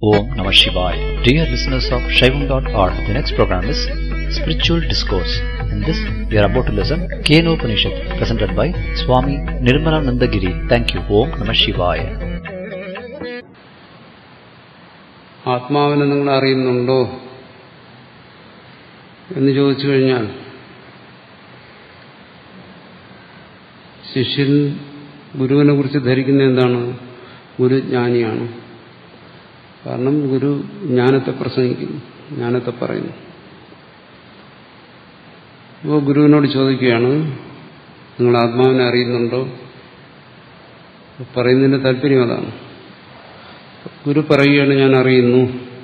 Om Namah Shivaya. Dear listeners of Shaivam.org, the next program is Spiritual Discourse. In this, we are about to listen Keno Upanishad, presented by Swami Nirmalananda Giri. Thank you. Om Namah Shivaya. ആത്മാവിനെ നിങ്ങൾ അറിയുന്നുണ്ടോ എന്ന് ചോദിച്ചു കഴിഞ്ഞാൽ ശിഷ്യൻ ഗുരുവിനെ കുറിച്ച് ധരിക്കുന്ന എന്താണ് ഗുരു ജ്ഞാനിയാണ് കാരണം ഗുരു ജ്ഞാനത്തെ പ്രസംഗിക്കുന്നു ജ്ഞാനത്തെ പറയുന്നു അപ്പോൾ ഗുരുവിനോട് ചോദിക്കുകയാണ് നിങ്ങൾ ആത്മാവിനെ അറിയുന്നുണ്ടോ പറയുന്നതിന്റെ താല്പര്യം അതാണ് ഗുരു പറയുകയാണ് ഞാൻ അറിയുന്നു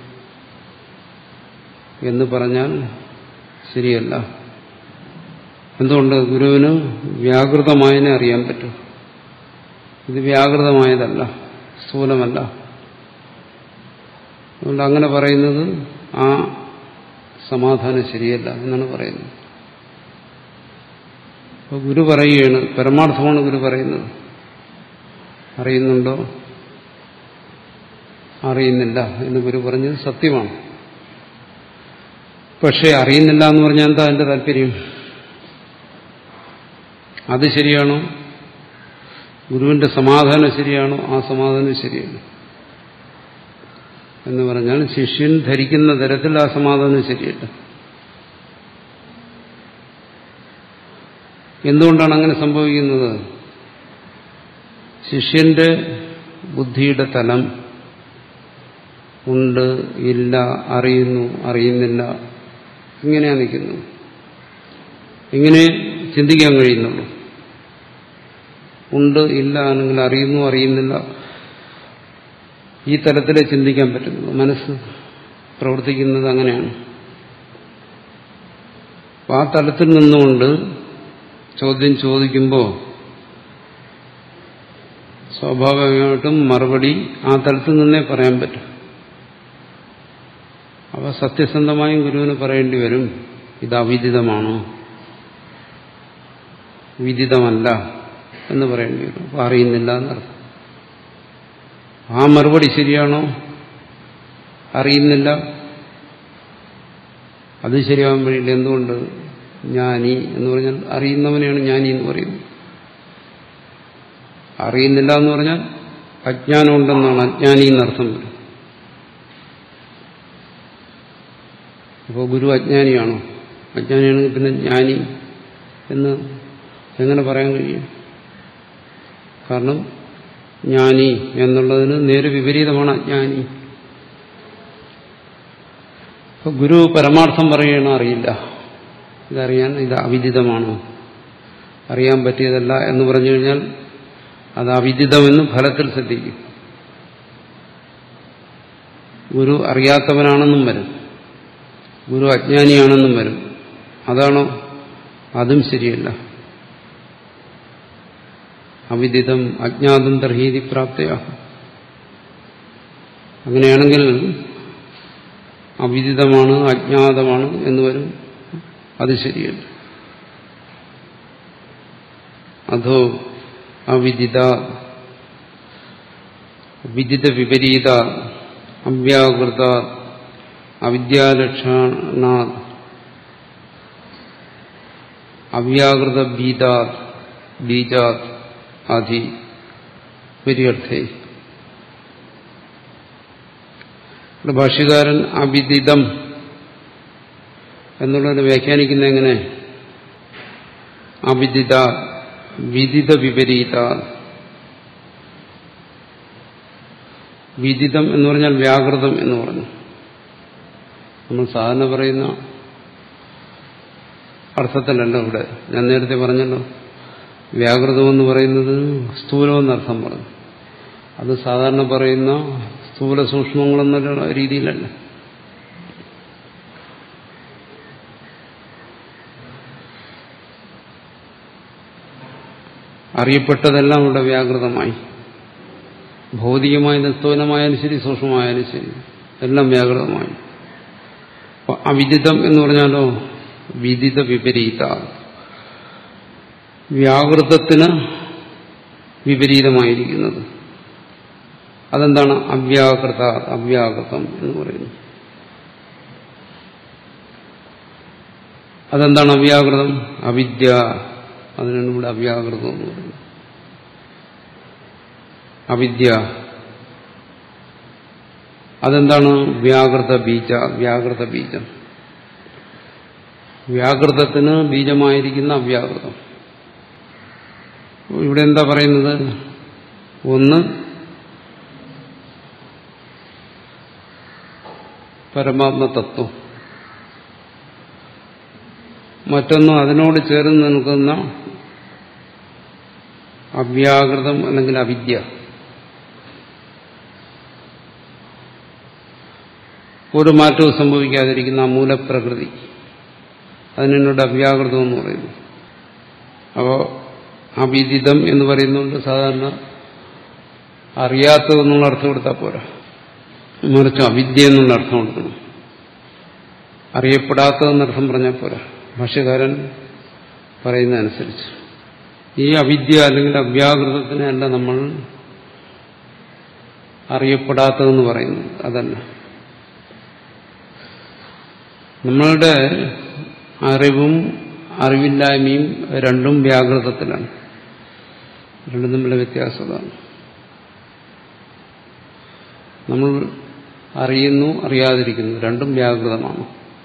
എന്ന് പറഞ്ഞാൽ ശരിയല്ല എന്തുകൊണ്ട് ഗുരുവിന് വ്യാകൃതമായതിനെ അറിയാൻ പറ്റും ഇത് വ്യാകൃതമായതല്ല സ്ഥൂലമല്ല അതുകൊണ്ട് അങ്ങനെ പറയുന്നത് ആ സമാധാനം ശരിയല്ല എന്നാണ് പറയുന്നത് അപ്പോൾ ഗുരു പറയുകയാണ് പരമാർത്ഥമാണ് ഗുരു പറയുന്നത് അറിയുന്നുണ്ടോ അറിയുന്നില്ല എന്ന് ഗുരു പറഞ്ഞത് സത്യമാണ് പക്ഷെ അറിയുന്നില്ല എന്ന് പറഞ്ഞാൽ എന്താ അതിന്റെ താല്പര്യം അത് ശരിയാണോ ഗുരുവിന്റെ സമാധാനം ശരിയാണോ ആ സമാധാനം ശരിയാണ് എന്ന് പറഞ്ഞാൽ ശിഷ്യൻ ധരിക്കുന്ന തരത്തിൽ ആ സമാധാനം ശരിയല്ല എന്തുകൊണ്ടാണ് അങ്ങനെ സംഭവിക്കുന്നത് ശിഷ്യന്റെ ബുദ്ധിയുടെ തലം ഉണ്ട് ഇല്ല അറിയുന്നു അറിയുന്നില്ല ഇങ്ങനെയാ നിൽക്കുന്നത് ഇങ്ങനെ ചിന്തിക്കാൻ കഴിയുന്നുള്ളൂ ഉണ്ട് ഇല്ല അല്ലെങ്കിൽ അറിയുന്നു അറിയുന്നില്ല ഈ തലത്തിലേ ചിന്തിക്കാൻ പറ്റുന്നുള്ളൂ മനസ്സ് പ്രവർത്തിക്കുന്നത് അങ്ങനെയാണ് ആ തലത്തിൽ നിന്നുകൊണ്ട് ചോദ്യം ചോദിക്കുമ്പോൾ സ്വാഭാവികമായിട്ടും മറുപടി ആ തലത്തിൽ നിന്നേ പറയാൻ പറ്റും അവ സത്യസന്ധമായും ഗുരുവിന് പറയേണ്ടി വരും ഇത് അവിദിതമാണോ വിദിതമല്ല എന്ന് പറയേണ്ടി വരും അപ്പൊ അറിയുന്നില്ല എന്നർത്ഥം ആ മറുപടി ശരിയാണോ അറിയുന്നില്ല അത് ശരിയാവാൻ വഴിയില്ല എന്തുകൊണ്ട് ജ്ഞാനി എന്ന് പറഞ്ഞാൽ അറിയുന്നവനെയാണ് ജ്ഞാനി എന്ന് പറയുന്നത് അറിയുന്നില്ല എന്ന് പറഞ്ഞാൽ അജ്ഞാനം ഉണ്ടെന്നാണ് അജ്ഞാനി എന്നർത്ഥം വരും അപ്പോൾ ഗുരു അജ്ഞാനിയാണോ അജ്ഞാനിയാണെങ്കിൽ പിന്നെ ജ്ഞാനി എന്ന് എങ്ങനെ പറയാൻ കഴിയും കാരണം ജ്ഞാനി എന്നുള്ളതിന് നേരെ വിപരീതമാണ് അജ്ഞാനി അപ്പൊ ഗുരു പരമാർത്ഥം പറയണോ അറിയില്ല ഇതറിയാൻ ഇത് അവിദിതമാണോ അറിയാൻ പറ്റിയതല്ല എന്ന് പറഞ്ഞു കഴിഞ്ഞാൽ അത് അവിദിതമെന്ന് ഫലത്തിൽ ശ്രദ്ധിക്കും ഗുരു അറിയാത്തവനാണെന്നും വരും ഗുരു അജ്ഞാനിയാണെന്നും വരും അതാണോ അതും ശരിയല്ല അവിദിതം അജ്ഞാതം തർഹീതി പ്രാപ്തയാ അങ്ങനെയാണെങ്കിൽ അവിദിതമാണ് അജ്ഞാതമാണ് എന്ന് വരും അത് ശരിയല്ല അതോ അവിദിത വിദിത വിപരീത അവ്യാകൃത അവിദ്യാലക്ഷണ അവ്യാകൃത ബീജാത് ബീജാത് ആദി പര്യർത്ഥേ ഭാഷ്യകാരൻ അവിദിതം എന്നുള്ളത് വ്യാഖ്യാനിക്കുന്ന എങ്ങനെ അവിദിത വിദിത വിപരീത വിദിതം എന്ന് പറഞ്ഞാൽ വ്യാകൃതം എന്ന് പറഞ്ഞു നമ്മൾ സാധാരണ പറയുന്ന അർത്ഥത്തിലല്ല ഇവിടെ ഞാൻ നേരത്തെ പറഞ്ഞല്ലോ വ്യാകൃതമെന്ന് പറയുന്നത് സ്ഥൂലമെന്നർത്ഥം പറഞ്ഞു അത് സാധാരണ പറയുന്ന സ്ഥൂല സൂക്ഷ്മങ്ങളെന്നുള്ള രീതിയിലല്ല അറിയപ്പെട്ടതെല്ലാം ഇവിടെ വ്യാകൃതമായി ഭൗതികമായാലും സ്ഥൂലമായാലും ശരി സൂക്ഷ്മമായാലും ശരി എല്ലാം വ്യാകൃതമായി അവിദിതം എന്ന് പറഞ്ഞാലോ വിദിത വിപരീത വ്യാകൃതത്തിന് വിപരീതമായിരിക്കുന്നത് അതെന്താണ് അവ്യാകൃത അവ്യാകൃതം എന്ന് പറയുന്നു അതെന്താണ് അവ്യാകൃതം അവിദ്യ അതിനാണ് ഇവിടെ അവ്യാകൃതം എന്ന് പറയുന്നത് അവിദ്യ അതെന്താണ് വ്യാകൃത ബീജ വ്യാകൃത ബീജം വ്യാകൃതത്തിന് ബീജമായിരിക്കുന്ന അവ്യാകൃതം ഇവിടെ എന്താ പറയുന്നത് ഒന്ന് പരമാത്മ തത്വം മറ്റൊന്ന് അതിനോട് ചേർന്ന് നിൽക്കുന്ന അവ്യാകൃതം അല്ലെങ്കിൽ അവിദ്യ ഒരു മാറ്റവും സംഭവിക്കാതിരിക്കുന്ന ആ മൂലപ്രകൃതി അതിനോട് അവ്യാകൃതം എന്ന് പറയുന്നു അപ്പോൾ അവിദിതം എന്ന് പറയുന്നുണ്ട് സാധാരണ അറിയാത്തതെന്നുള്ള അർത്ഥം കൊടുത്താൽ പോരാ മറിച്ച് അവിദ്യ എന്നുള്ള അർത്ഥം കൊടുക്കണം അറിയപ്പെടാത്തതെന്നർത്ഥം പറഞ്ഞാൽ പോരാ ഭാഷ്യകാരൻ പറയുന്നതനുസരിച്ച് ഈ അവിദ്യ അല്ലെങ്കിൽ അവ്യാകൃതത്തിനല്ല നമ്മൾ അറിയപ്പെടാത്തതെന്ന് പറയുന്നത് അതല്ല നമ്മളുടെ അറിവും അറിവില്ലായ്മയും രണ്ടും വ്യാകൃതത്തിലാണ് രണ്ടും തമ്മിലെ വ്യത്യാസം അതാണ് നമ്മൾ അറിയുന്നു അറിയാതിരിക്കുന്നു രണ്ടും വ്യാകൃതമാണ്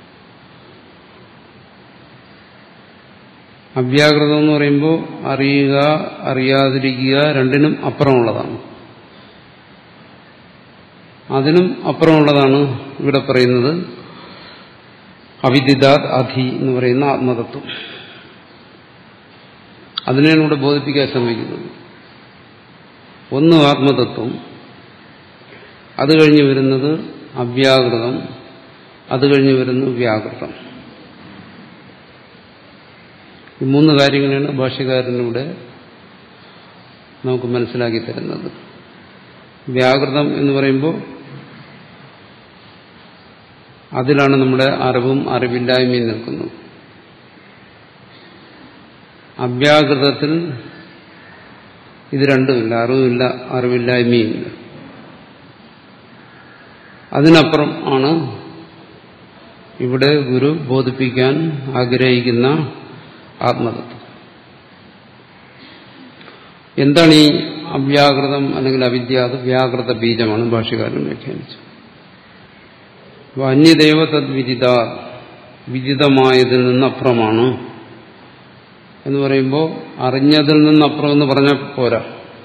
അവ്യാകൃതം എന്ന് പറയുമ്പോൾ അറിയുക അറിയാതിരിക്കുക രണ്ടിനും അപ്പുറമുള്ളതാണ് അതിനും അപ്പുറമുള്ളതാണ് ഇവിടെ പറയുന്നത് അവിദിതാത് അധി എന്ന് പറയുന്ന ആത്മതത്വം അതിനെയാണ് ഇവിടെ ബോധിപ്പിക്കാൻ ശ്രമിക്കുന്നത് ഒന്ന് ആത്മതത്വം അത് കഴിഞ്ഞ് വരുന്നത് അവ്യാകൃതം അത് കഴിഞ്ഞ് വരുന്നു വ്യാകൃതം ഈ മൂന്ന് കാര്യങ്ങളാണ് ഭാഷ്യകാരനിലൂടെ നമുക്ക് മനസ്സിലാക്കി തരുന്നത് വ്യാകൃതം എന്ന് പറയുമ്പോൾ അതിലാണ് നമ്മുടെ അറിവും അറിവില്ലായ്മയും നിൽക്കുന്നത് അവ്യാകൃതത്തിൽ ഇത് രണ്ടുമില്ല അറിവില്ല അറിവില്ലായ്മയുമില്ല അതിനപ്പുറം ആണ് ഇവിടെ ഗുരു ബോധിപ്പിക്കാൻ ആഗ്രഹിക്കുന്ന ആത്മതത്വം എന്താണ് ഈ അവ്യാകൃതം അല്ലെങ്കിൽ അവിദ്യ അത് വ്യാകൃത ബീജമാണ് ഭാഷകാരൻ വ്യാഖ്യാനിച്ചു അപ്പോൾ അന്യദൈവ തദ്വിദിത വിദിതമായതിൽ നിന്നപ്പുറമാണ് എന്ന് പറയുമ്പോൾ അറിഞ്ഞതിൽ നിന്നപ്പുറം എന്ന് പറഞ്ഞാൽ പോരാ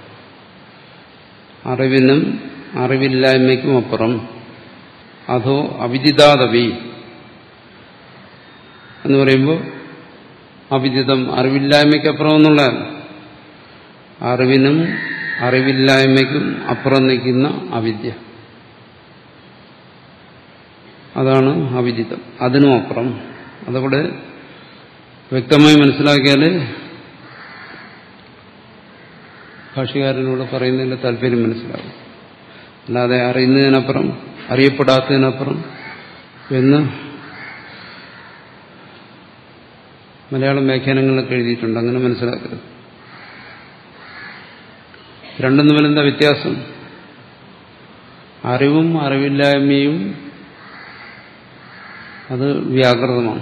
അറിവിനും അറിവില്ലായ്മയ്ക്കും അപ്പുറം അതോ അവിദിതാദവി എന്ന് പറയുമ്പോൾ അവിദിതം അറിവില്ലായ്മയ്ക്കപ്പുറം എന്നുള്ളതാണ് അറിവിനും അറിവില്ലായ്മയ്ക്കും അപ്പുറം നിൽക്കുന്ന അവിദ്യ അതാണ് അവിദിതം അതിനും അപ്പുറം അതവിടെ വ്യക്തമായി മനസ്സിലാക്കിയാൽ ഭാഷകാരനോട് പറയുന്നതിന്റെ താല്പര്യം മനസ്സിലാകും അല്ലാതെ അറിയുന്നതിനപ്പുറം അറിയപ്പെടാത്തതിനപ്പുറം എന്ന് മലയാളം വ്യാഖ്യാനങ്ങളിലൊക്കെ എഴുതിയിട്ടുണ്ട് അങ്ങനെ മനസ്സിലാക്കരുത് രണ്ടും തമ്മിൽ എന്താ വ്യത്യാസം അറിവും അറിവില്ലായ്മയും അത് വ്യാകൃതമാണ്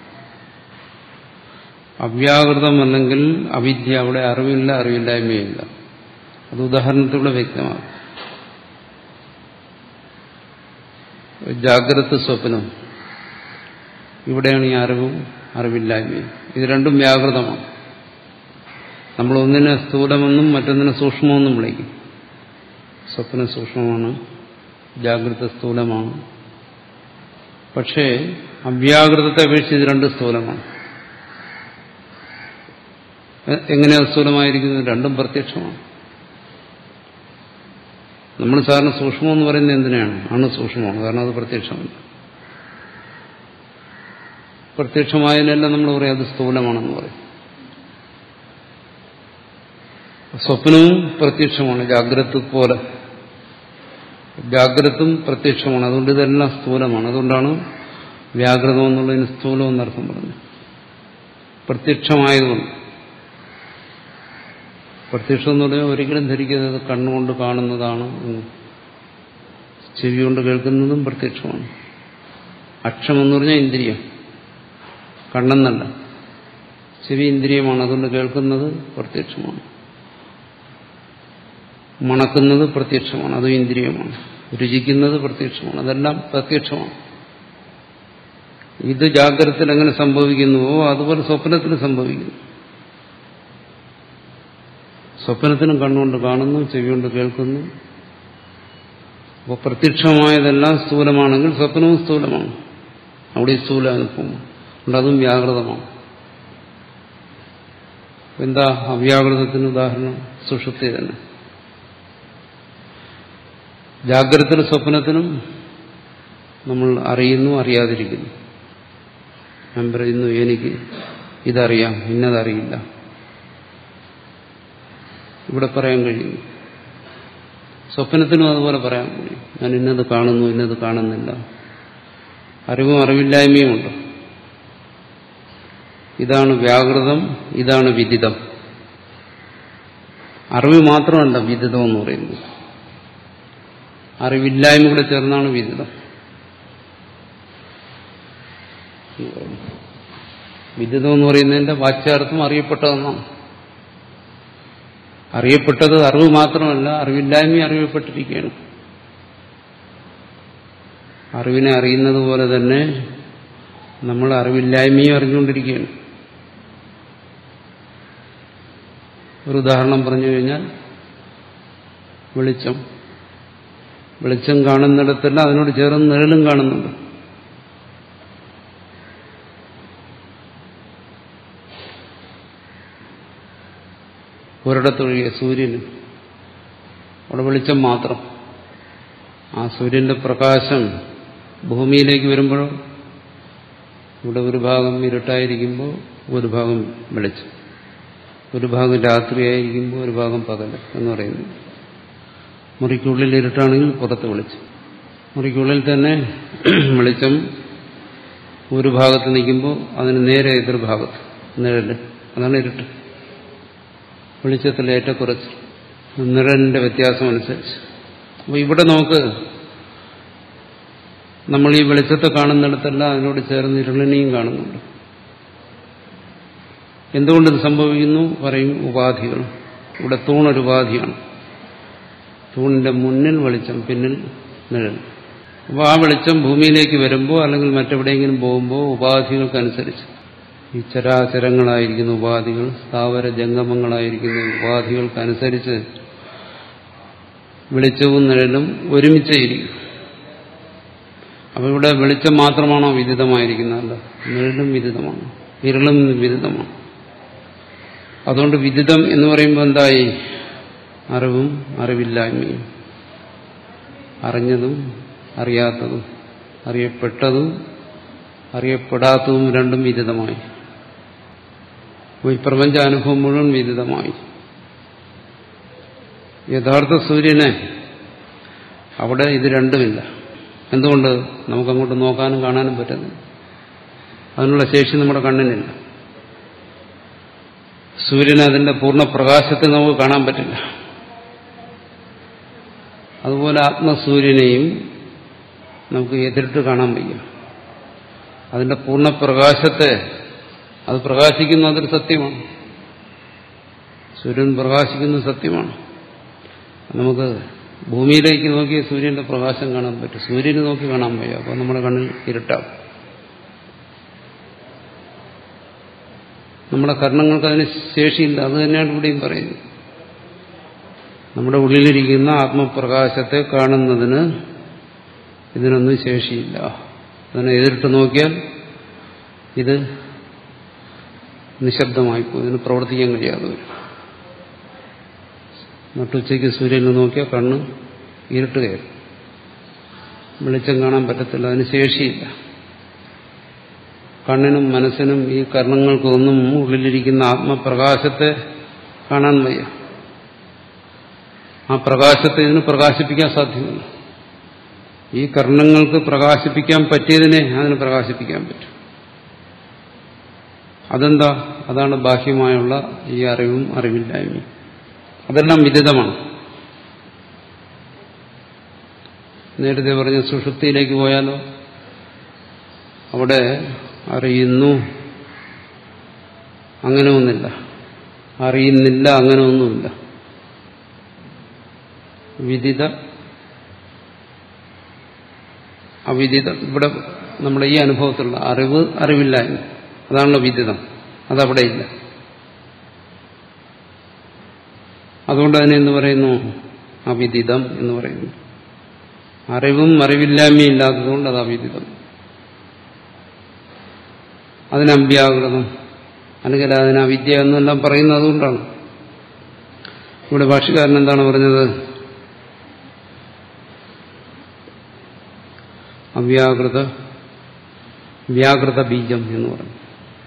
അവ്യാകൃതം അല്ലെങ്കിൽ അവിദ്യ അവിടെ അറിവില്ല അറിവില്ലായ്മയില്ല അത് ഉദാഹരണത്തിലൂടെ വ്യക്തമാകും ജാഗ്രത സ്വപ്നം ഇവിടെയാണ് ഈ അറിവും അറിവില്ലായ്മയും ഇത് രണ്ടും വ്യാകൃതമാണ് നമ്മൾ ഒന്നിനെ സ്ഥൂലമെന്നും മറ്റൊന്നിനെ സൂക്ഷ്മമെന്നും വിളിക്കും സ്വപ്നം സൂക്ഷ്മമാണ് ജാഗ്രത സ്ഥൂലമാണ് പക്ഷേ അവ്യാകൃതത്തെ അപേക്ഷിച്ച് ഇത് രണ്ട് സ്ഥൂലമാണ് എങ്ങനെയാണ് സ്ഥൂലമായിരിക്കുന്നത് രണ്ടും പ്രത്യക്ഷമാണ് നമ്മൾ സാറിന് സൂക്ഷ്മം എന്ന് പറയുന്നത് എന്തിനാണ് ആണ് സൂക്ഷ്മമാണ് കാരണം അത് പ്രത്യക്ഷമല്ല പ്രത്യക്ഷമായതിനെല്ലാം നമ്മൾ പറയും അത് സ്ഥൂലമാണെന്ന് പറയും സ്വപ്നവും പ്രത്യക്ഷമാണ് ജാഗ്രത പോലെ ജാഗ്രതും പ്രത്യക്ഷമാണ് അതുകൊണ്ട് ഇതെല്ലാം സ്ഥൂലമാണ് അതുകൊണ്ടാണ് വ്യാകൃതം എന്നുള്ളതിന് സ്ഥൂലം എന്നർത്ഥം പറഞ്ഞു പ്രത്യക്ഷമായതുകൊണ്ട് പ്രത്യക്ഷം എന്ന് പറഞ്ഞാൽ ഒരിക്കലും ധരിക്കുന്നത് കണ്ണുകൊണ്ട് കാണുന്നതാണ് ചെവി കൊണ്ട് കേൾക്കുന്നതും പ്രത്യക്ഷമാണ് അക്ഷം എന്ന് പറഞ്ഞാൽ ഇന്ദ്രിയം കണ്ണെന്നല്ല ചെവി ഇന്ദ്രിയമാണ് അതുകൊണ്ട് കേൾക്കുന്നത് പ്രത്യക്ഷമാണ് മണക്കുന്നത് പ്രത്യക്ഷമാണ് അതും ഇന്ദ്രിയമാണ് രുചിക്കുന്നത് പ്രത്യക്ഷമാണ് അതെല്ലാം പ്രത്യക്ഷമാണ് ഇത് ജാഗ്രതത്തിൽ എങ്ങനെ സംഭവിക്കുന്നുവോ അതുപോലെ സ്വപ്നത്തിൽ സംഭവിക്കുന്നു സ്വപ്നത്തിനും കണ്ണുകൊണ്ട് കാണുന്നു ചെവി കൊണ്ട് കേൾക്കുന്നു അപ്പോൾ പ്രത്യക്ഷമായതെല്ലാം സ്ഥൂലമാണെങ്കിൽ സ്വപ്നവും സ്ഥൂലമാണ് അവിടെ സ്ഥൂല അനുഭവം അതുകൊണ്ട് അതും വ്യാകൃതമാണ് എന്താ അവ്യാകൃതത്തിന് ഉദാഹരണം സുഷുപ്തി തന്നെ ജാഗ്രതത്തിനും സ്വപ്നത്തിനും നമ്മൾ അറിയുന്നു അറിയാതിരിക്കുന്നു ഞാൻ പറയുന്നു എനിക്ക് ഇതറിയാം ഇന്നതറിയില്ല ഇവിടെ പറയാൻ കഴിയും സ്വപ്നത്തിനും അതുപോലെ പറയാൻ കഴിയും ഞാൻ ഇന്നത് കാണുന്നു ഇന്നത് കാണുന്നില്ല അറിവും അറിവില്ലായ്മയുമുണ്ട് ഇതാണ് വ്യാകൃതം ഇതാണ് വിദിതം അറിവ് മാത്രമല്ല വിദിതം എന്ന് പറയുന്നത് അറിവില്ലായ്മ കൂടെ ചേർന്നാണ് വിദിതം വിദിതം എന്ന് പറയുന്നതിന്റെ വാച്യാർത്ഥം അറിയപ്പെട്ടതെന്നാണ് അറിയപ്പെട്ടത് അറിവ് മാത്രമല്ല അറിവില്ലായ്മ അറിയപ്പെട്ടിരിക്കുകയാണ് അറിവിനെ അറിയുന്നത് പോലെ തന്നെ നമ്മൾ അറിവില്ലായ്മയും അറിഞ്ഞുകൊണ്ടിരിക്കുകയാണ് ഒരു ഉദാഹരണം പറഞ്ഞു കഴിഞ്ഞാൽ വെളിച്ചം വെളിച്ചം കാണുന്നിടത്തല്ല അതിനോട് ചേർന്ന് നിഴലും കാണുന്നുണ്ട് ഒരിടത്തൊഴികെ സൂര്യന് അവിടെ വെളിച്ചം മാത്രം ആ സൂര്യന്റെ പ്രകാശം ഭൂമിയിലേക്ക് വരുമ്പോഴും ഇവിടെ ഒരു ഭാഗം ഇരുട്ടായിരിക്കുമ്പോൾ ഒരു ഭാഗം വെളിച്ചം ഒരു ഭാഗം രാത്രിയായിരിക്കുമ്പോൾ ഒരു ഭാഗം പകൽ എന്ന് പറയുന്നു മുറിക്കുള്ളിൽ ഇരുട്ടാണെങ്കിൽ പുറത്ത് വെളിച്ചം മുറിക്കുള്ളിൽ തന്നെ വെളിച്ചം ഒരു ഭാഗത്ത് നിൽക്കുമ്പോൾ അതിന് നേരെ എതിർഭാഗത്ത് നിഴല് അതാണ് ഇരുട്ട് വെളിച്ചത്തിൽ ഏറ്റക്കുറച്ച് നിഴലിന്റെ വ്യത്യാസം അനുസരിച്ച് അപ്പോൾ ഇവിടെ നമുക്ക് നമ്മൾ ഈ വെളിച്ചത്തെ കാണുന്നിടത്തല്ല അതിനോട് ചേർന്ന് ഇരുളിനെയും കാണുന്നുണ്ട് എന്തുകൊണ്ട് ഇത് സംഭവിക്കുന്നു പറയും ഉപാധികൾ ഇവിടെ തൂണൊരു ഉപാധിയാണ് തൂണിന്റെ മുന്നിൽ വെളിച്ചം പിന്നിൽ നിഴൽ അപ്പോൾ ആ വെളിച്ചം ഭൂമിയിലേക്ക് വരുമ്പോൾ അല്ലെങ്കിൽ മറ്റെവിടെയെങ്കിലും പോകുമ്പോൾ ഉപാധികൾക്കനുസരിച്ച് ഈ ചരാചരങ്ങളായിരിക്കുന്ന ഉപാധികൾ സ്ഥാവര ജംഗമങ്ങളായിരിക്കുന്ന ഉപാധികൾക്കനുസരിച്ച് വെളിച്ചവും നിഴലും ഒരുമിച്ചേയിരിക്കും അപ്പോൾ ഇവിടെ വെളിച്ചം മാത്രമാണോ വിദിതമായിരിക്കുന്നതല്ല നിഴലും വിദിതമാണ് ഇരുളും വിദിതമാണ് അതുകൊണ്ട് വിദിതം എന്ന് പറയുമ്പോൾ എന്തായി അറിവും അറിവില്ലായ്മയും അറിഞ്ഞതും അറിയാത്തതും അറിയപ്പെട്ടതും അറിയപ്പെടാത്തതും രണ്ടും വിദിതമായി ഈ പ്രപഞ്ചാനുഭവം മുഴുവൻ വിദിതമായി യഥാർത്ഥ സൂര്യനെ അവിടെ ഇത് രണ്ടുമില്ല എന്തുകൊണ്ട് നമുക്കങ്ങോട്ട് നോക്കാനും കാണാനും പറ്റുന്നില്ല അതിനുള്ള ശേഷി നമ്മുടെ കണ്ണിനില്ല സൂര്യന് അതിന്റെ പൂർണ്ണ പ്രകാശത്തെ നമുക്ക് കാണാൻ പറ്റില്ല അതുപോലെ ആത്മസൂര്യനെയും നമുക്ക് എതിരിട്ട് കാണാൻ വയ്യ അതിന്റെ പൂർണ്ണ പ്രകാശത്തെ അത് പ്രകാശിക്കുന്നു അതൊരു സത്യമാണ് സൂര്യൻ പ്രകാശിക്കുന്നത് സത്യമാണ് നമുക്ക് ഭൂമിയിലേക്ക് നോക്കി സൂര്യന്റെ പ്രകാശം കാണാൻ പറ്റും സൂര്യനെ നോക്കി കാണാൻ വയ്യ അപ്പോൾ നമ്മുടെ കണ്ണിൽ ഇരുട്ടാവും നമ്മുടെ കർണങ്ങൾക്ക് അതിന് ശേഷിയില്ല അത് തന്നെയാണ് ഇവിടെയും പറയുന്നത് നമ്മുടെ ഉള്ളിലിരിക്കുന്ന ആത്മപ്രകാശത്തെ കാണുന്നതിന് ഇതിനൊന്നും ശേഷിയില്ല അതിനെ എതിരിട്ട് നോക്കിയാൽ ഇത് നിശബ്ദമായിപ്പോ ഇതിന് പ്രവർത്തിക്കാൻ കഴിയാതെ വരും നട്ടുച്ചയ്ക്ക് സൂര്യനെ നോക്കിയാൽ കണ്ണ് ഇരുട്ട് കയറും വെളിച്ചം കാണാൻ പറ്റത്തില്ല അതിന് ശേഷിയില്ല കണ്ണിനും മനസ്സിനും ഈ കർണങ്ങൾക്കൊന്നും ഉള്ളിലിരിക്കുന്ന ആത്മപ്രകാശത്തെ കാണാൻ വയ്യ ആ പ്രകാശത്തെ ഇതിന് പ്രകാശിപ്പിക്കാൻ സാധ്യമല്ല ഈ കർണങ്ങൾക്ക് പ്രകാശിപ്പിക്കാൻ പറ്റിയതിനെ അതിന് പ്രകാശിപ്പിക്കാൻ പറ്റും അതെന്താ അതാണ് ബാഹ്യമായുള്ള ഈ അറിവും അറിവില്ലായ്മയും അതെല്ലാം വിദിതമാണ് നേരത്തെ പറഞ്ഞ സുഷുപ്തിയിലേക്ക് പോയാലോ അവിടെ അറിയുന്നു അങ്ങനെ ഒന്നില്ല അറിയുന്നില്ല അങ്ങനെ ഒന്നുമില്ല വിദിത അവിദിത ഇവിടെ നമ്മുടെ ഈ അനുഭവത്തിലുള്ള അറിവ് അറിവില്ലായ്മ അതാണല്ലോ വിദിതം അതവിടെ ഇല്ല അതുകൊണ്ട് തന്നെ എന്ന് പറയുന്നു അവിദിതം എന്ന് പറയുന്നു അറിവും അറിവില്ലായ്മയും ഇല്ലാത്തതുകൊണ്ട് അത് അവിദിതം അതിന് അമ്പ്യാകൃതം അല്ലെങ്കിൽ അതിന് അവിദ്യ എന്നെല്ലാം പറയുന്നത് അതുകൊണ്ടാണ് ഇവിടെ ഭാഷകാരൻ എന്താണ് പറഞ്ഞത് അവ്യാകൃത വ്യാകൃത ബീജം എന്ന് പറഞ്ഞു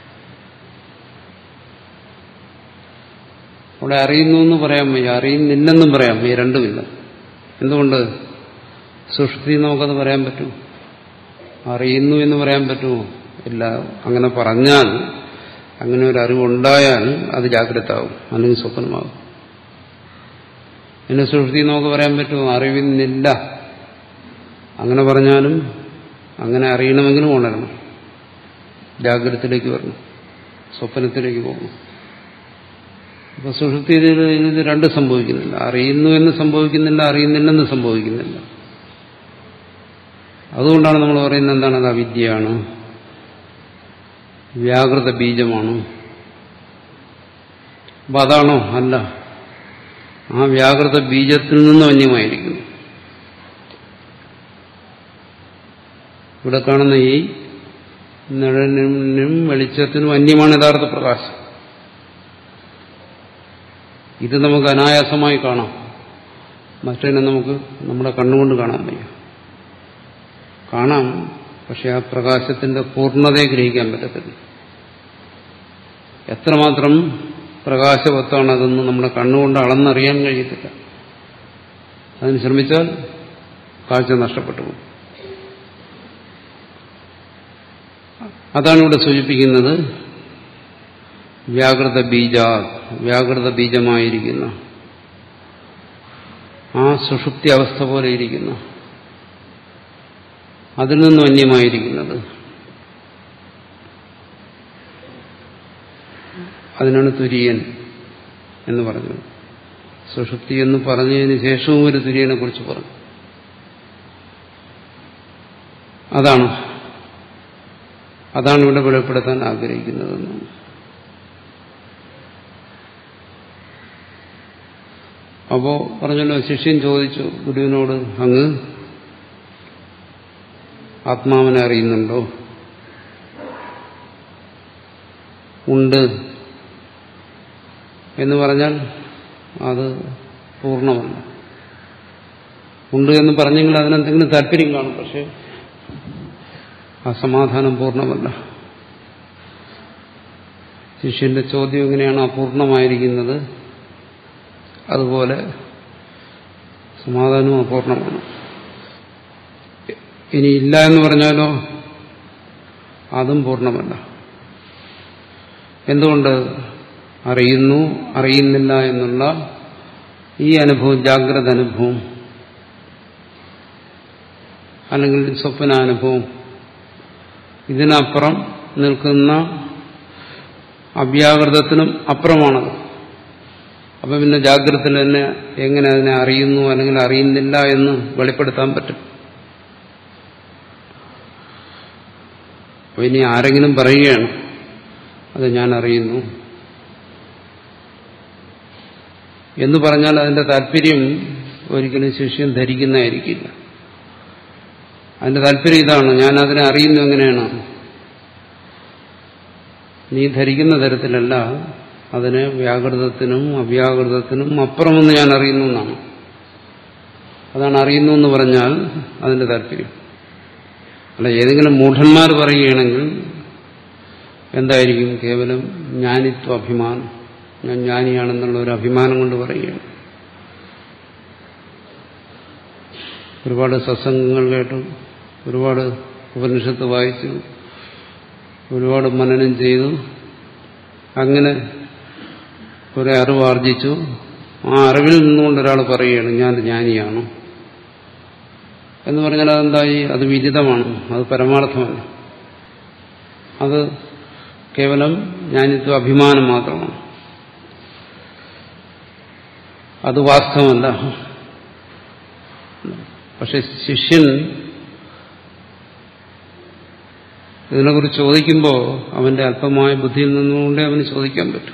അവിടെ അറിയുന്നു എന്ന് പറയാൻ വയ്യ അറിയുന്നില്ലെന്നും പറയാം വയ്യ രണ്ടുമില്ല എന്തുകൊണ്ട് സുഷ്ടി നമുക്കത് പറയാൻ പറ്റും അറിയുന്നു എന്ന് പറയാൻ പറ്റുമോ ഇല്ല അങ്ങനെ പറഞ്ഞാൽ അങ്ങനെ ഒരു അറിവുണ്ടായാൽ അത് ജാഗ്രതാവും അല്ലെങ്കിൽ സ്വപ്നമാകും പിന്നെ സുഷ്ടി നമുക്ക് പറയാൻ പറ്റുമോ അറിവിന്നില്ല അങ്ങനെ പറഞ്ഞാലും അങ്ങനെ അറിയണമെങ്കിലും ഉണരണം ജാഗ്രതത്തിലേക്ക് വരണം സ്വപ്നത്തിലേക്ക് പോകണം അപ്പൊ സുഷുപ്തിയിൽ ഇത് രണ്ട് സംഭവിക്കുന്നില്ല അറിയുന്നു എന്ന് സംഭവിക്കുന്നില്ല അറിയുന്നില്ലെന്ന് സംഭവിക്കുന്നില്ല അതുകൊണ്ടാണ് നമ്മൾ പറയുന്നത് എന്താണ് അത് അവിദ്യയാണ് വ്യാകൃത ബീജമാണ് അപ്പൊ അതാണോ അല്ല ആ വ്യാകൃത ബീജത്തിൽ നിന്നും അന്യമായിരിക്കുന്നു ഇവിടെ കാണുന്ന ഈ നിഴലിനും വെളിച്ചത്തിനും അന്യമാണ് യഥാർത്ഥ പ്രകാശം ഇത് നമുക്ക് അനായാസമായി കാണാം മറ്റതിനെ നമുക്ക് നമ്മുടെ കണ്ണുകൊണ്ട് കാണാൻ വയ്യ കാണാം പക്ഷെ ആ പ്രകാശത്തിന്റെ പൂർണ്ണതയെ ഗ്രഹിക്കാൻ പറ്റത്തില്ല എത്രമാത്രം പ്രകാശവത്താണ് അതെന്ന് നമ്മുടെ കണ്ണുകൊണ്ട് അളന്നറിയാൻ കഴിയത്തില്ല അതിന് ശ്രമിച്ചാൽ കാഴ്ച നഷ്ടപ്പെട്ടു പോകും അതാണ് ഇവിടെ സൂചിപ്പിക്കുന്നത് വ്യാകൃത ബീജ വ്യാകൃത ബീജമായിരിക്കുന്ന ആ സുഷുപ്തി അവസ്ഥ പോലെ ഇരിക്കുന്ന അതിൽ നിന്നും അന്യമായിരിക്കുന്നത് അതിനാണ് തുര്യൻ എന്ന് പറഞ്ഞത് സുഷുപ്തി എന്ന് പറഞ്ഞതിന് ശേഷവും ഒരു തുര്യനെ കുറിച്ച് പറഞ്ഞു അതാണ് അതാണ് ഇവിടെ വെളിപ്പെടുത്താൻ ആഗ്രഹിക്കുന്നതെന്ന് അപ്പോ പറഞ്ഞല്ലോ ശിഷ്യൻ ചോദിച്ചു ഗുരുവിനോട് അങ്ങ് ആത്മാവിനെ അറിയുന്നുണ്ടോ ഉണ്ട് എന്ന് പറഞ്ഞാൽ അത് പൂർണ്ണമല്ല ഉണ്ട് എന്ന് പറഞ്ഞെങ്കിൽ അതിനെന്തെങ്കിലും താല്പര്യം കാണും പക്ഷെ ആ സമാധാനം പൂർണ്ണമല്ല ശിഷ്യന്റെ ചോദ്യം എങ്ങനെയാണ് അപൂർണമായിരിക്കുന്നത് അതുപോലെ സമാധാനവും അപൂർണമാണ് ഇനി ഇല്ല എന്ന് പറഞ്ഞാലോ അതും പൂർണ്ണമല്ല എന്തുകൊണ്ട് അറിയുന്നു അറിയുന്നില്ല എന്നുള്ള ഈ അനുഭവം ജാഗ്രത അനുഭവം അല്ലെങ്കിൽ സ്വപ്നാനുഭവം ഇതിനപ്പുറം നിൽക്കുന്ന അവ്യാകൃതത്തിനും അപ്പുറമാണത് അപ്പൊ പിന്നെ ജാഗ്രതയിൽ തന്നെ എങ്ങനെ അതിനെ അറിയുന്നു അല്ലെങ്കിൽ അറിയുന്നില്ല എന്ന് വെളിപ്പെടുത്താൻ പറ്റും അപ്പൊ ഇനി ആരെങ്കിലും പറയുകയാണ് അത് ഞാൻ അറിയുന്നു എന്ന് പറഞ്ഞാൽ അതിന്റെ താല്പര്യം ഒരിക്കലും ശിഷ്യൻ ധരിക്കുന്നതായിരിക്കില്ല അതിന്റെ താല്പര്യം ഇതാണ് ഞാൻ അതിനെ അറിയുന്നു എങ്ങനെയാണ് നീ ധരിക്കുന്ന തരത്തിലല്ല അതിനെ വ്യാകൃതത്തിനും അവ്യാകൃതത്തിനും അപ്പുറമെന്ന് ഞാൻ അറിയുന്നു എന്നാണ് അതാണ് അറിയുന്നു എന്ന് പറഞ്ഞാൽ അതിന്റെ താല്പര്യം അല്ല ഏതെങ്കിലും മൂഢന്മാർ പറയുകയാണെങ്കിൽ എന്തായിരിക്കും കേവലം ജ്ഞാനിത്വ അഭിമാനം ഞാൻ ജ്ഞാനിയാണെന്നുള്ള ഒരു അഭിമാനം കൊണ്ട് പറയുകയാണ് ഒരുപാട് സത്സംഗങ്ങൾ കേട്ടു ഒരുപാട് ഉപനിഷത്ത് വായിച്ചു ഒരുപാട് മനനം ചെയ്തു അങ്ങനെ കുറെ അറിവ് ആർജിച്ചു ആ അറിവിൽ നിന്നുകൊണ്ട് ഒരാൾ പറയുകയാണ് ഞാൻ ജ്ഞാനിയാണ് എന്ന് പറഞ്ഞാൽ അതെന്തായി അത് വിദിതമാണ് അത് പരമാർത്ഥമല്ല അത് കേവലം ജ്ഞാനിത്വ അഭിമാനം മാത്രമാണ് അത് വാസ്തവമല്ല പക്ഷെ ശിഷ്യൻ ഇതിനെക്കുറിച്ച് ചോദിക്കുമ്പോൾ അവന്റെ അല്പമായ ബുദ്ധിയിൽ നിന്നുകൊണ്ടേ അവന് ചോദിക്കാൻ പറ്റും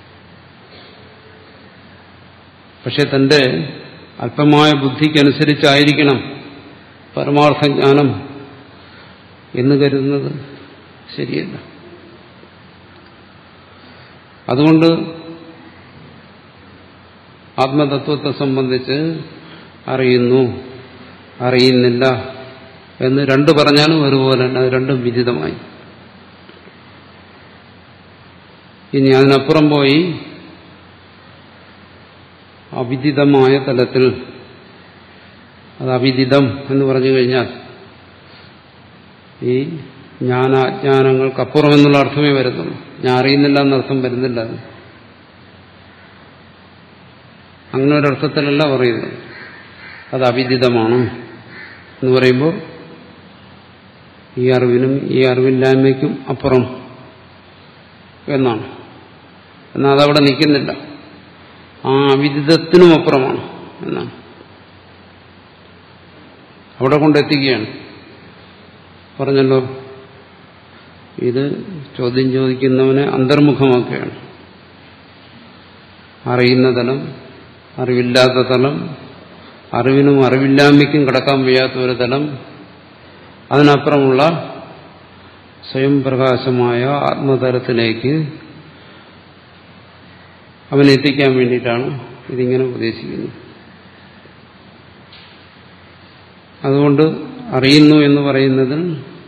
പക്ഷെ തന്റെ അല്പമായ ബുദ്ധിക്കനുസരിച്ചായിരിക്കണം പരമാർത്ഥ ജ്ഞാനം എന്ന് കരുതുന്നത് ശരിയല്ല അതുകൊണ്ട് ആത്മതത്വത്തെ സംബന്ധിച്ച് അറിയുന്നു അറിയുന്നില്ല എന്ന് രണ്ട് പറഞ്ഞാലും ഒരുപോലെ തന്നെ അത് രണ്ടും വിദിതമായി ഇനി അതിനപ്പുറം പോയി അവിദിതമായ തലത്തിൽ അത് അവിദിതം എന്ന് പറഞ്ഞു കഴിഞ്ഞാൽ ഈ ജ്ഞാനാജ്ഞാനങ്ങൾക്കപ്പുറം എന്നുള്ള അർത്ഥമേ വരുന്നുള്ളൂ ഞാൻ അറിയുന്നില്ല എന്നർത്ഥം വരുന്നില്ല അത് അങ്ങനെ ഒരർത്ഥത്തിലല്ല പറയുന്നത് അത് അവിദിതമാണ് എന്ന് പറയുമ്പോൾ ഈ അറിവിനും ഈ അറിവില്ലായ്മയ്ക്കും അപ്പുറം എന്നാണ് എന്നാൽ അതവിടെ നിൽക്കുന്നില്ല ആ അവിദിതത്തിനും അപ്പുറമാണ് എന്നാണ് അവിടെ കൊണ്ടെത്തിക്കുകയാണ് പറഞ്ഞല്ലോ ഇത് ചോദ്യം ചോദിക്കുന്നവനെ അന്തർമുഖമാക്കുകയാണ് അറിയുന്ന തലം അറിവില്ലാത്ത തലം അറിവിനും അറിവില്ലായ്മയ്ക്കും കടക്കാൻ വയ്യാത്ത ഒരു തലം അതിനപ്പുറമുള്ള സ്വയം പ്രകാശമായ ആത്മതലത്തിലേക്ക് അവനെത്തിക്കാൻ വേണ്ടിയിട്ടാണ് ഇതിങ്ങനെ ഉപദേശിക്കുന്നത് അതുകൊണ്ട് അറിയുന്നു എന്ന് പറയുന്നതിൽ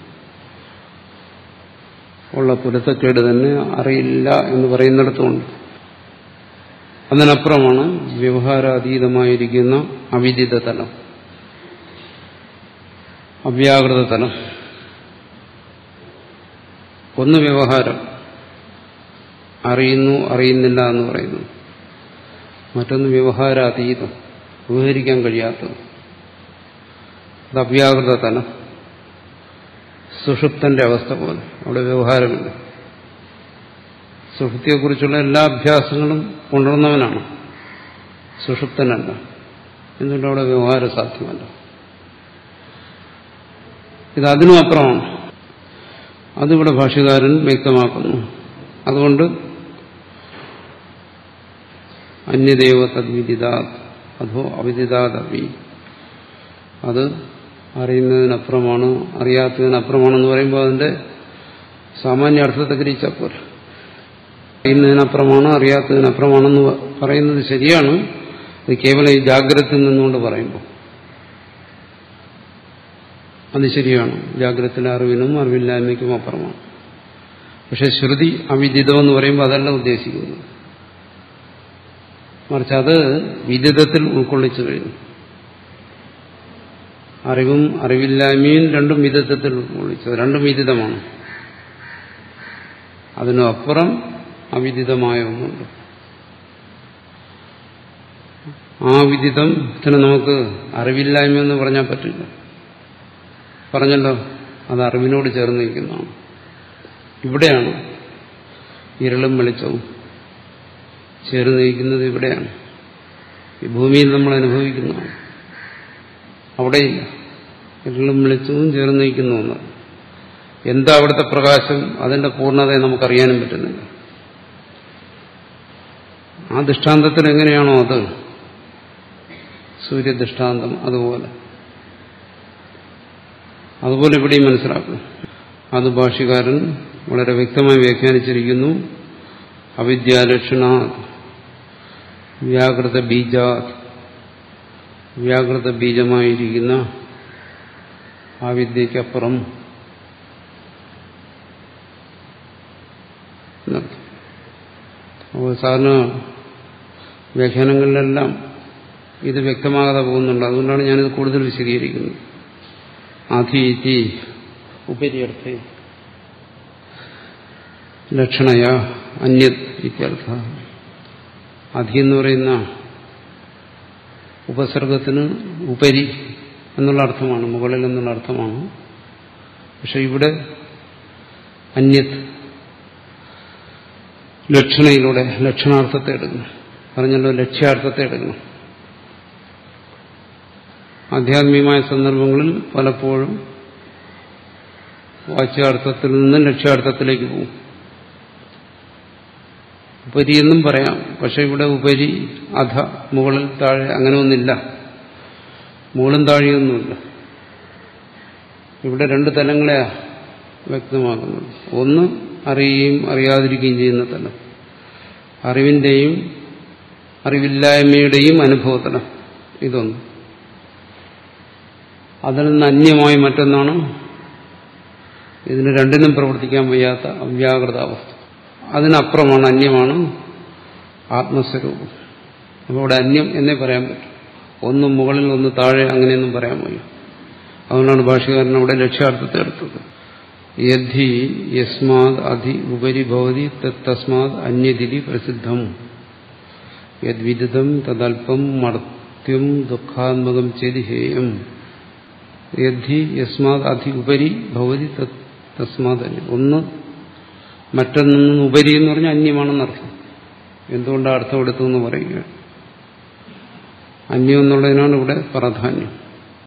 ഉള്ള പുരത്തക്കേട് തന്നെ അറിയില്ല എന്ന് പറയുന്നിടത്തുമുണ്ട് അതിനപ്പുറമാണ് വ്യവഹാരാതീതമായിരിക്കുന്ന അവിദിത തലം അവ്യാകൃത തലം ഒന്ന് വ്യവഹാരം അറിയുന്നു അറിയുന്നില്ല എന്ന് പറയുന്നു മറ്റൊന്ന് വ്യവഹാരാതീതം വ്യവഹരിക്കാൻ കഴിയാത്തത് അത് അവ്യാകൃത തലം സുഷുപ്തന്റെ അവസ്ഥ പോലെ അവിടെ വ്യവഹാരമില്ല സുഷുപ്തിയെക്കുറിച്ചുള്ള എല്ലാ അഭ്യാസങ്ങളും കൊണ്ടുവന്നവനാണ് സുഷുപ്തനല്ല എന്തുകൊണ്ട് അവിടെ വ്യവഹാരം സാധ്യമല്ല ഇത് അതിനും അപ്പുറമാണ് അതിവിടെ ഭാഷ്യകാരൻ വ്യക്തമാക്കുന്നു അതുകൊണ്ട് അന്യദേവ തദ്വിദിതാ അധോ അവിദിതാദവി അത് അറിയുന്നതിനപ്പുറമാണ് അറിയാത്തതിനപ്പുറമാണെന്ന് പറയുമ്പോൾ അതിന്റെ സാമാന്യ അർത്ഥത്തെ ഗ്രഹിച്ചാൽ പോരെ അറിയുന്നതിനപ്പുറമാണ് അറിയാത്തതിനപ്പുറമാണെന്ന് പറയുന്നത് ശരിയാണ് അത് കേവലം ഈ ജാഗ്രതയിൽ നിന്നുകൊണ്ട് പറയുമ്പോൾ അത് ശരിയാണ് ജാഗ്രതത്തിലെ അറിവിനും അറിവില്ലായ്മയ്ക്കും അപ്പുറമാണ് പക്ഷെ ശ്രുതി അവിദിതം എന്ന് പറയുമ്പോൾ അതല്ല ഉദ്ദേശിക്കുന്നത് മറിച്ച് അത് വിദിതത്തിൽ ഉൾക്കൊള്ളിച്ചു കഴിഞ്ഞു അറിവും അറിവില്ലായ്മയും രണ്ടും വിദിതത്തിൽ ഉൾക്കൊള്ളിച്ചത് രണ്ടും വിദിതമാണ് അതിനും അപ്പുറം അവിദിതമായ ഒന്നുണ്ട് ആ വിദിതത്തിന് നമുക്ക് അറിവില്ലായ്മ എന്ന് പറഞ്ഞാൽ പറ്റില്ല പറഞ്ഞല്ലോ അത് അറിവിനോട് ചേർന്ന് നിൽക്കുന്നതാണ് ഇവിടെയാണ് ഇരുളും വെളിച്ചവും ചേർന്ന് നിൽക്കുന്നത് ഇവിടെയാണ് ഈ ഭൂമിയിൽ നമ്മൾ അനുഭവിക്കുന്നതാണ് അവിടെയില്ല ഇരുളും വെളിച്ചവും ചേർന്ന് നിൽക്കുന്ന ഒന്ന് എന്താ അവിടുത്തെ പ്രകാശം അതിന്റെ പൂർണ്ണതയെ നമുക്കറിയാനും പറ്റുന്നില്ല ആ ദൃഷ്ടാന്തത്തിൽ എങ്ങനെയാണോ അത് സൂര്യദൃഷ്ടാന്തം അതുപോലെ അതുപോലെ ഇവിടെയും മനസ്സിലാക്കും അത് ഭാഷ്യകാരൻ വളരെ വ്യക്തമായി വ്യാഖ്യാനിച്ചിരിക്കുന്നു അവിദ്യാലക്ഷണ വ്യാകൃത ബീജ വ്യാകൃത ബീജമായിരിക്കുന്ന ആ വിദ്യയ്ക്കപ്പുറം അപ്പോൾ സാധാരണ വ്യാഖ്യാനങ്ങളിലെല്ലാം ഇത് വ്യക്തമാകാതെ പോകുന്നുണ്ട് അതുകൊണ്ടാണ് ഞാനിത് കൂടുതൽ വിശദീകരിക്കുന്നത് അധീതി ഉപരിയർത്ഥ ലക്ഷണയ അന്യത് ഇത്യർത്ഥ അധി എന്ന് പറയുന്ന ഉപസർഗത്തിന് ഉപരി എന്നുള്ള അർത്ഥമാണ് മുകളിൽ എന്നുള്ള അർത്ഥമാണ് പക്ഷെ ഇവിടെ അന്യത് ലക്ഷണയിലൂടെ ലക്ഷണാർത്ഥത്തെ എടുക്കണം പറഞ്ഞല്ലോ ലക്ഷ്യാർത്ഥത്തെ എടുക്കണം ആധ്യാത്മികമായ സന്ദർഭങ്ങളിൽ പലപ്പോഴും വാച്യാർത്ഥത്തിൽ നിന്നും ലക്ഷ്യാർത്ഥത്തിലേക്ക് പോകും ഉപരി എന്നും പറയാം പക്ഷെ ഇവിടെ ഉപരി അധ മുകളിൽ താഴെ അങ്ങനെ ഒന്നില്ല മുകളും താഴെയൊന്നുമില്ല ഇവിടെ രണ്ട് തലങ്ങളെയാ വ്യക്തമാക്കുന്നത് ഒന്ന് അറിയുകയും അറിയാതിരിക്കുകയും ചെയ്യുന്ന തലം അറിവിന്റെയും അറിവില്ലായ്മയുടെയും അനുഭവതലം ഇതൊന്ന് അതിൽ നിന്ന് അന്യമായി മറ്റൊന്നാണ് ഇതിന് രണ്ടിനും പ്രവർത്തിക്കാൻ വയ്യാത്ത അവ്യാകൃത അവസ്ഥ അതിനപ്പുറമാണ് അന്യമാണ് ആത്മസ്വരൂപം അപ്പോൾ ഇവിടെ അന്യം എന്നേ പറയാൻ പറ്റും ഒന്ന് മുകളിൽ ഒന്ന് താഴെ അങ്ങനെയൊന്നും പറയാൻ വയ്യ അതുകൊണ്ടാണ് ഭാഷകാരൻ അവിടെ ലക്ഷ്യാർത്ഥത്തെ എടുത്തത് യദ്ധി യസ്മാത് അധി ഉപരി ഭവതി തസ്മാത് അന്യതിരി പ്രസിദ്ധം യദ്വിദിതം തദൽപ്പം മർത്യം ദുഃഖാത്മകം ചെയ്തി ഹേയം യദ്ധി യസ്മാത് അധി ഉപരി ഭവതി തസ്മാത് അന്യം ഒന്ന് മറ്റൊന്നും ഉപരി എന്ന് പറഞ്ഞാൽ അന്യമാണെന്നർത്ഥം എന്തുകൊണ്ടാണ് അർത്ഥം എടുത്തു എന്ന് പറയുക അന്യം എന്നുള്ളതിനാണ് ഇവിടെ പ്രാധാന്യം